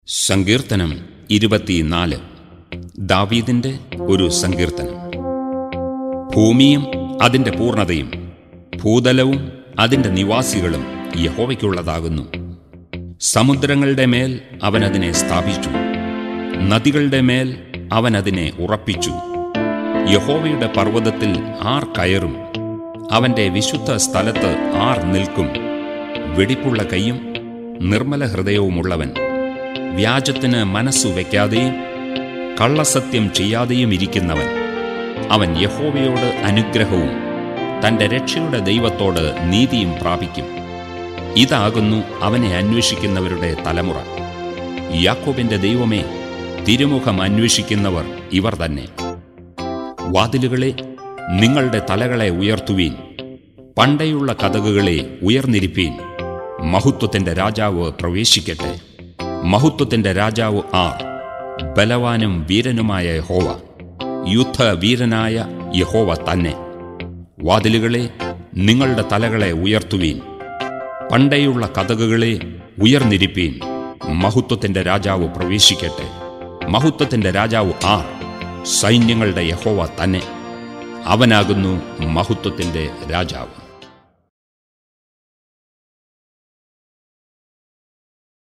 സങ്കീർത്തനം ഇരുപത്തിനാല് ദാവീദിന്റെ ഒരു സങ്കീർത്തനം ഭൂമിയും അതിന്റെ പൂർണ്ണതയും ഭൂതലവും അതിന്റെ നിവാസികളും യഹോവയ്ക്കുള്ളതാകുന്നു സമുദ്രങ്ങളുടെ മേൽ അവൻ അതിനെ സ്ഥാപിച്ചു നദികളുടെ മേൽ അവൻ അതിനെ ഉറപ്പിച്ചു യഹോവയുടെ പർവ്വതത്തിൽ ആർ കയറും അവന്റെ വിശുദ്ധ സ്ഥലത്ത് ആർ നിൽക്കും വെടിപ്പുള്ള കൈയും നിർമ്മല ഹൃദയവുമുള്ളവൻ വ്യാജത്തിന് മനസ്സു വയ്ക്കാതെയും കള്ളസത്യം ചെയ്യാതെയും ഇരിക്കുന്നവൻ അവൻ യഹോവയോട് അനുഗ്രഹവും തന്റെ രക്ഷയുടെ ദൈവത്തോട് നീതിയും പ്രാപിക്കും ഇതാകുന്നു അവനെ അന്വേഷിക്കുന്നവരുടെ തലമുറ യാക്കോബിന്റെ ദൈവമേ തിരുമുഖം അന്വേഷിക്കുന്നവർ ഇവർ തന്നെ വാതിലുകളെ നിങ്ങളുടെ തലകളെ ഉയർത്തുവീൻ പണ്ടയുള്ള കഥകുകളെ ഉയർന്നിരിപ്പീൻ മഹത്വത്തിന്റെ രാജാവ് പ്രവേശിക്കട്ടെ മഹത്വത്തിന്റെ രാജാവ് ആർ ബലവാനും വീരനുമായ യഹോവ യുദ്ധവീരനായ യഹോവ തന്നെ വാതിലുകളെ നിങ്ങളുടെ തലകളെ ഉയർത്തുവീൻ പണ്ടേയുള്ള കഥകുകളെ ഉയർന്നിരിപ്പീൻ മഹത്വത്തിന്റെ രാജാവ് പ്രവേശിക്കട്ടെ മഹത്വത്തിന്റെ രാജാവ് ആർ സൈന്യങ്ങളുടെ യഹോവ തന്നെ അവനാകുന്നു മഹത്വത്തിന്റെ രാജാവ്